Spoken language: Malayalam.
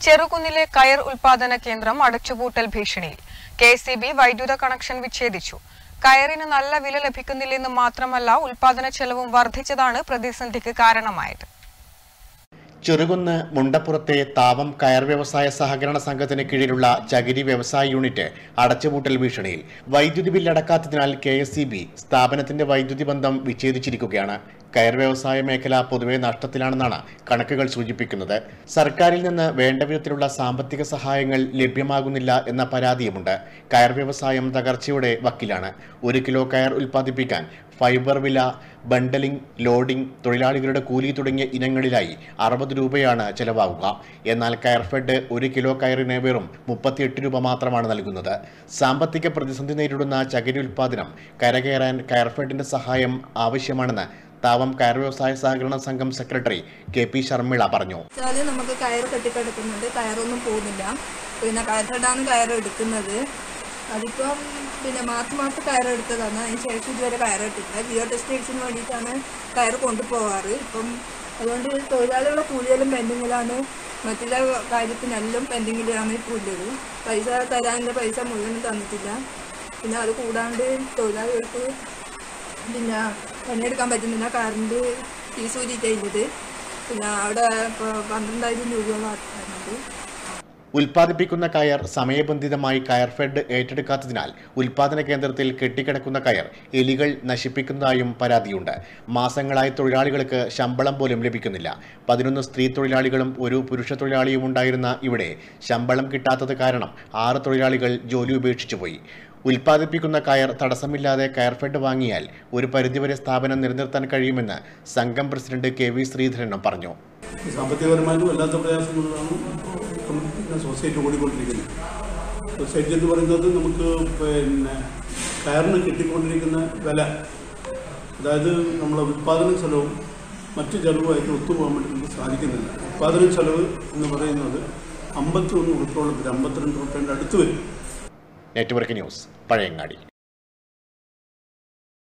ചെറുകുന്നിലെ കയർ ഉൽപാദന കേന്ദ്രം അടച്ചുപൂട്ടൽ ഭീഷണിയിൽ കെ സി ബി വൈദ്യുത കണക്ഷൻ വിച്ഛേദിച്ചു കയറിന് നല്ല വില ലഭിക്കുന്നില്ലെന്ന് മാത്രമല്ല ഉൽപാദന ചെലവും വർദ്ധിച്ചതാണ് പ്രതിസന്ധിക്ക് കാരണമായത് ചെറുകുന്ന് മുണ്ടപ്പുറത്തെ താവം കയർ വ്യവസായ സഹകരണ സംഘത്തിന് കീഴിലുള്ള ചകിരി വ്യവസായ യൂണിറ്റ് അടച്ചുപൂട്ടൽ ഭീഷണിയിൽ വൈദ്യുതി ബിൽ അടക്കാത്തതിനാൽ കെ എസ് സി ബി സ്ഥാപനത്തിന്റെ വൈദ്യുതി ബന്ധം വിച്ഛേദിച്ചിരിക്കുകയാണ് കയർ വ്യവസായ മേഖല പൊതുവെ നഷ്ടത്തിലാണെന്നാണ് കണക്കുകൾ സൂചിപ്പിക്കുന്നത് സർക്കാരിൽ നിന്ന് വേണ്ട വിധത്തിലുള്ള സാമ്പത്തിക സഹായങ്ങൾ ലഭ്യമാകുന്നില്ല എന്ന പരാതിയുമുണ്ട് കയർ വ്യവസായം തകർച്ചയുടെ വക്കിലാണ് ഒരു കിലോ കയർ ഉൽപ്പാദിപ്പിക്കാൻ ഫൈബർ വില ബണ്ടലിംഗ് ലോഡിംഗ് തൊഴിലാളികളുടെ കൂലി തുടങ്ങിയ ഇനങ്ങളിലായി അറുപത് രൂപയാണ് ചെലവാകുക എന്നാൽ കയർഫെഡ് ഒരു കിലോ കയറിന് വെറും മുപ്പത്തിയെട്ട് രൂപ മാത്രമാണ് നൽകുന്നത് സാമ്പത്തിക പ്രതിസന്ധി നേരിടുന്ന ചകിരി ഉൽപ്പാദനം കരകയറാൻ കയർഫെഡിന്റെ സഹായം ആവശ്യമാണെന്ന് താവം കയർ വ്യവസായ സഹകരണ സംഘം സെക്രട്ടറി കെ പി ശർമിള പറഞ്ഞു വെച്ചാൽ നമുക്ക് കയർ കെട്ടിക്കിടക്കുന്നുണ്ട് കയറൊന്നും പോകുന്നില്ല പിന്നെ കയറിടാണ് കയർ എടുക്കുന്നത് അതിപ്പം പിന്നെ മാസം മാസം കയർ എടുത്തതാണ് അതിന് ശേഷം ഇതുവരെ കയർ ഇട്ടിട്ടില്ല ജിയോ ടെക്സ്റ്റൈൽസിന് വേണ്ടിയിട്ടാണ് കയർ കൊണ്ടുപോകാറ് ഇപ്പം അതുകൊണ്ട് തൊഴിലാളികളുടെ കൂലിയെല്ലാം പെൻഡിങ്ങിലാണ് മറ്റുള്ള കാര്യത്തിനെല്ലാം പെൻഡിങ്ങിലാണ് ഇപ്പോൾ ഉള്ളത് പൈസ തരാനുള്ള പൈസ മുഴുവൻ തന്നിട്ടില്ല പിന്നെ അത് കൂടാണ്ട് തൊഴിലാളികൾക്ക് പിന്നെ പണിയെടുക്കാൻ പറ്റുന്നില്ല കറണ്ട് ഫീസ് ഊരിയിട്ടുള്ളത് പിന്നെ അവിടെ ഇപ്പോൾ പന്ത്രണ്ടായിരം രൂപയോളം ആക്കുന്നുണ്ട് ഉൽപ്പാദിപ്പിക്കുന്ന കയർ സമയബന്ധിതമായി കയർഫെഡ് ഏറ്റെടുക്കാത്തതിനാൽ ഉൽപ്പാദന കേന്ദ്രത്തിൽ കെട്ടിക്കിടക്കുന്ന കയർ എലികൾ നശിപ്പിക്കുന്നതായും പരാതിയുണ്ട് മാസങ്ങളായി തൊഴിലാളികൾക്ക് ശമ്പളം പോലും ലഭിക്കുന്നില്ല പതിനൊന്ന് സ്ത്രീ തൊഴിലാളികളും ഒരു പുരുഷ തൊഴിലാളിയും ഉണ്ടായിരുന്ന ഇവിടെ ശമ്പളം കിട്ടാത്തത് കാരണം ആറ് തൊഴിലാളികൾ ജോലി ഉപേക്ഷിച്ചു പോയി ഉൽപ്പാദിപ്പിക്കുന്ന കയർ തടസ്സമില്ലാതെ കയർഫെഡ് വാങ്ങിയാൽ ഒരു പരിധിവരെ സ്ഥാപനം നിലനിർത്താൻ കഴിയുമെന്ന് സംഘം പ്രസിഡന്റ് കെ വി ശ്രീധരനും പറഞ്ഞു സാമ്പത്തികപരമായിട്ടും വല്ലാത്ത പ്രയാസങ്ങളിലാണ് ഇപ്പം സൊസൈറ്റി ഓടിക്കൊണ്ടിരിക്കുന്നത് സൊസൈറ്റി എന്ന് പറയുന്നത് നമുക്ക് പിന്നെ കയറിന് കിട്ടിക്കൊണ്ടിരിക്കുന്ന വില അതായത് നമ്മളെ ഉൽപ്പാദന ചെലവും മറ്റു ചെലവുമായിട്ട് ഒത്തുപോകാൻ വേണ്ടി നമുക്ക് സാധിക്കുന്നില്ല ഉൽപ്പാദന ചെലവ് എന്ന് പറയുന്നത് അമ്പത്തി ഒന്ന് ഉറുപ്പോളം വരും അമ്പത്തിരണ്ട് ഉറുപ്പേൻ്റെ അടുത്ത് വരും നെറ്റ്വർക്ക് ന്യൂസ് പഴയങ്ങാടി